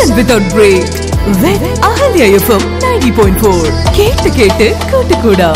Listen without break with Ahalya FM 90.4. കേട്ട് കേട്ട് കൂട്ടുകൂടാം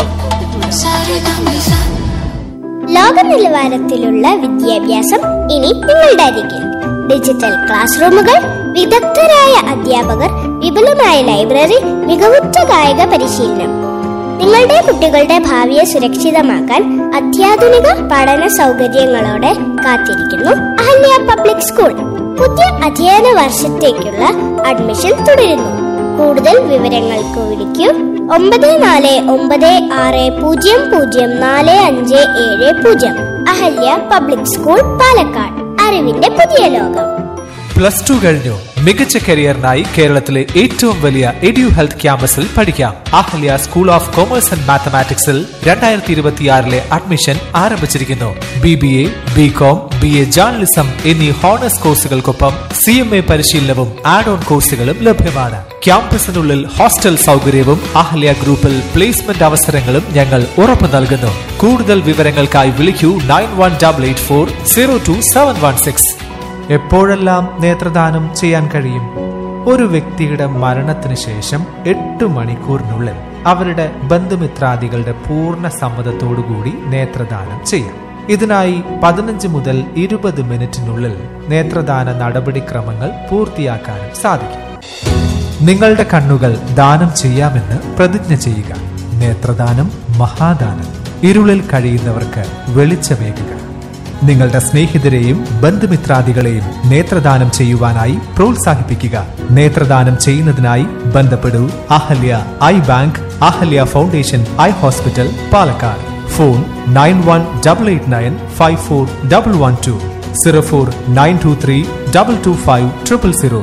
ലോക നിലവാരത്തിലുള്ള വിദ്യാഭ്യാസം ഇനി നിങ്ങളുടെ അരികിൽ ഡിജിറ്റൽ ക്ലാസ് റൂമുകൾ വിദഗ്ധരായ അധ്യാപകർ വിപുലമായ ലൈബ്രറി മികവുറ്റ കായിക പരിശീലനം നിങ്ങളുടെ കുട്ടികളുടെ ഭാവിയെ സുരക്ഷിതമാക്കാൻ അത്യാധുനിക പഠന സൗകര്യങ്ങളോടെ കാത്തിരിക്കുന്നു അഹല്യ പബ്ലിക് സ്കൂൾ പുതിയ അധ്യയന വർഷത്തേക്കുള്ള അഡ്മിഷൻ തുടരുന്നു കൂടുതൽ വിവരങ്ങൾക്ക് വിളിക്കൂ ഒമ്പത് നാല് ഒമ്പത് ആറ് പൂജ്യം പൂജ്യം നാല് അഞ്ച് ഏഴ് പൂജ്യം അഹല്യ പബ്ലിക് സ്കൂൾ പാലക്കാട് അറിവിന്റെ പുതിയ ലോകം പ്ലസ് ടു കഴിഞ്ഞു മികച്ച കരിയറിനായി കേരളത്തിലെ ഏറ്റവും വലിയ എഡ്യു ഹെൽത്ത് ക്യാമ്പസിൽ പഠിക്കാം Ahalya school of commerce and മാത്തമാറ്റിക്സിൽ രണ്ടായിരത്തി ഇരുപത്തിയാറിലെ അഡ്മിഷൻ ആരംഭിച്ചിരിക്കുന്നു B B A B com B A journalism എന്നീ ഹോണേഴ്സ് കോഴ്സുകൾക്കൊപ്പം സി എം എ പരിശീലനവും ആഡ് ഓൺ കോഴ്സുകളും ലഭ്യമാണ് ക്യാമ്പസിനുള്ളിൽ ഹോസ്റ്റൽ സൗകര്യവും അഹല്യ ഗ്രൂപ്പിൽ പ്ലേസ്മെന്റ് അവസരങ്ങളും ഞങ്ങൾ ഉറപ്പു നൽകുന്നു കൂടുതൽ വിവരങ്ങൾക്കായി വിളിക്കൂ nine one double eight four zero two seven one six എപ്പോഴെല്ലാം നേത്രദാനം ചെയ്യാൻ കഴിയും ഒരു വ്യക്തിയുടെ മരണത്തിന് ശേഷം എട്ട് മണിക്കൂറിനുള്ളിൽ അവരുടെ ബന്ധുമിത്രാദികളുടെ പൂർണ്ണ സമ്മതത്തോടുകൂടി നേത്രദാനം ചെയ്യാം ഇതിനായി പതിനഞ്ച് മുതൽ ഇരുപത് മിനിറ്റിനുള്ളിൽ നേത്രദാന നടപടിക്രമങ്ങൾ പൂർത്തിയാക്കാനും സാധിക്കും നിങ്ങളുടെ കണ്ണുകൾ ദാനം ചെയ്യാമെന്ന് പ്രതിജ്ഞ ചെയ്യുക നേത്രദാനം മഹാദാനം ഇരുളിൽ കഴിയുന്നവർക്ക് വെളിച്ചമേകുക നിങ്ങളുടെ സ്നേഹിതരെയും ബന്ധുമിത്രാദികളെയും നേത്രദാനം ചെയ്യുവാനായി പ്രോത്സാഹിപ്പിക്കുക നേത്രദാനം ചെയ്യുന്നതിനായി ബന്ധപ്പെടൂ Ahalya eye bank Ahalya foundation eye hospital Palakkad phone nine one double eight nine five four double one two zero four nine two three double two five triple zero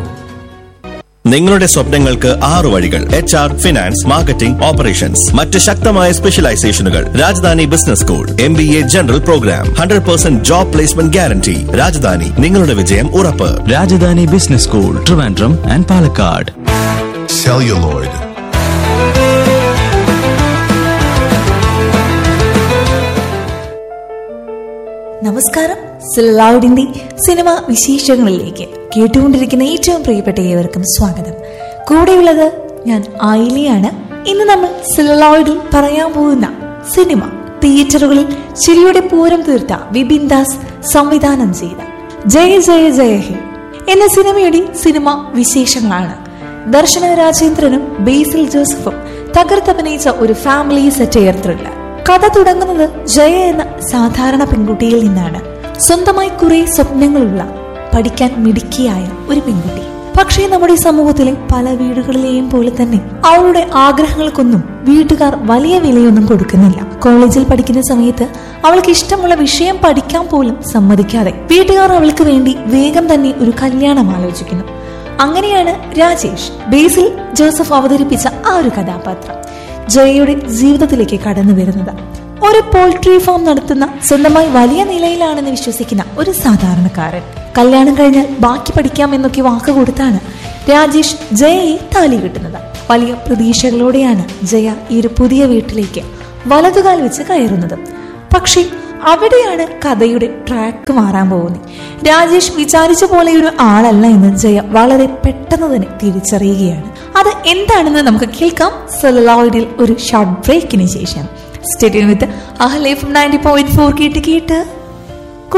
നിങ്ങളുടെ സ്വപ്നങ്ങൾക്ക് ആറു വഴികൾ H R finance marketing operations മറ്റ് ശക്തമായ സ്പെഷ്യലൈസേഷനുകൾ Rajadhani business school M B A general programme hundred percent job placement guarantee Rajadhani നിങ്ങളുടെ വിജയം ഉറപ്പ് Rajadhani business school Trivandrum and Palakkad celluloid, നമസ്കാരം സിലൗഡിന്റെ സിനിമ വിശേഷങ്ങളിലേക്ക് കേട്ടുകൊണ്ടിരിക്കുന്ന ഏറ്റവും പ്രിയപ്പെട്ട ഏവർക്കും സ്വാഗതം കൂടെയുള്ളത് ഞാൻ ആയിലിയാണ് ഇന്ന് നമ്മൾ സിലൗഡിൽ പറയാൻ പോകുന്ന സിനിമ തിയേറ്ററുകളിൽ ചിരിയുടെ പൂരം തീർത്ത വിപിൻ ദാസ് സംവിധാനം ചെയ്ത ജയ ജയ ജയ ഹേ എന്ന സിനിമയുടെ സിനിമ വിശേഷങ്ങളാണ് ദർശന രാജേന്ദ്രനും ബേസിൽ ജോസഫും തകർത്തഭിനയിച്ച ഒരു ഫാമിലി സെറ്റയർ ത്രില്ലർ കഥ തുടങ്ങുന്നത് ജയ എന്ന സാധാരണ പെൺകുട്ടിയിൽ നിന്നാണ് സ്വന്തമായി കുറെ സ്വപ്നങ്ങളുള്ള പഠിക്കാൻ മിടുക്കിയായ ഒരു പെൺകുട്ടി പക്ഷേ നമ്മുടെ സമൂഹത്തിലെ പല വീടുകളിലെയും പോലെ തന്നെ അവളുടെ ആഗ്രഹങ്ങൾക്കൊന്നും വീട്ടുകാർ വലിയ വിലയൊന്നും കൊടുക്കുന്നില്ല കോളേജിൽ പഠിക്കുന്ന സമയത്ത് അവൾക്ക് ഇഷ്ടമുള്ള വിഷയം പഠിക്കാൻ പോലും സമ്മതിക്കാതെ വീട്ടുകാർ അവൾക്ക് വേണ്ടി വേഗം തന്നെ ഒരു കല്യാണം ആലോചിക്കുന്നു അങ്ങനെയാണ് രാജേഷ് ബേസിൽ ജോസഫ് അവതരിപ്പിച്ച ആ ഒരു കഥാപാത്രം ജയയുടെ ജീവിതത്തിലേക്ക് കടന്നു വരുന്നത് ഒരു പോൾട്രി ഫാം നടത്തുന്ന സ്വന്തമായി വലിയ നിലയിലാണെന്ന് വിശ്വസിക്കുന്ന ഒരു സാധാരണക്കാരൻ കല്യാണം കഴിഞ്ഞാൽ ബാക്കി പഠിക്കാം എന്നൊക്കെ വാക്ക് കൊടുത്താണ് രാജേഷ് ജയയെ താലി കിട്ടുന്നത് വലിയ പ്രതീക്ഷകളോടെയാണ് ജയ ഈ ഒരു പുതിയ വീട്ടിലേക്ക് വലതുകാൽ വെച്ച് കയറുന്നത് പക്ഷേ അവിടെയാണ് കഥയുടെ ട്രാക്ക് മാറാൻ പോകുന്നത് രാജേഷ് വിചാരിച്ച പോലെ ഒരു ആളല്ല എന്ന് ജയ വളരെ പെട്ടെന്ന് തന്നെ തിരിച്ചറിയുകയാണ് അത് എന്താണെന്ന് നമുക്ക് കേൾക്കാം സെലലോയിഡിൽ ഒരു ഷോർട്ട് ബ്രേക്കിന് ശേഷം stadium with Ahalya ninety point four കേട്ട് കേട്ട്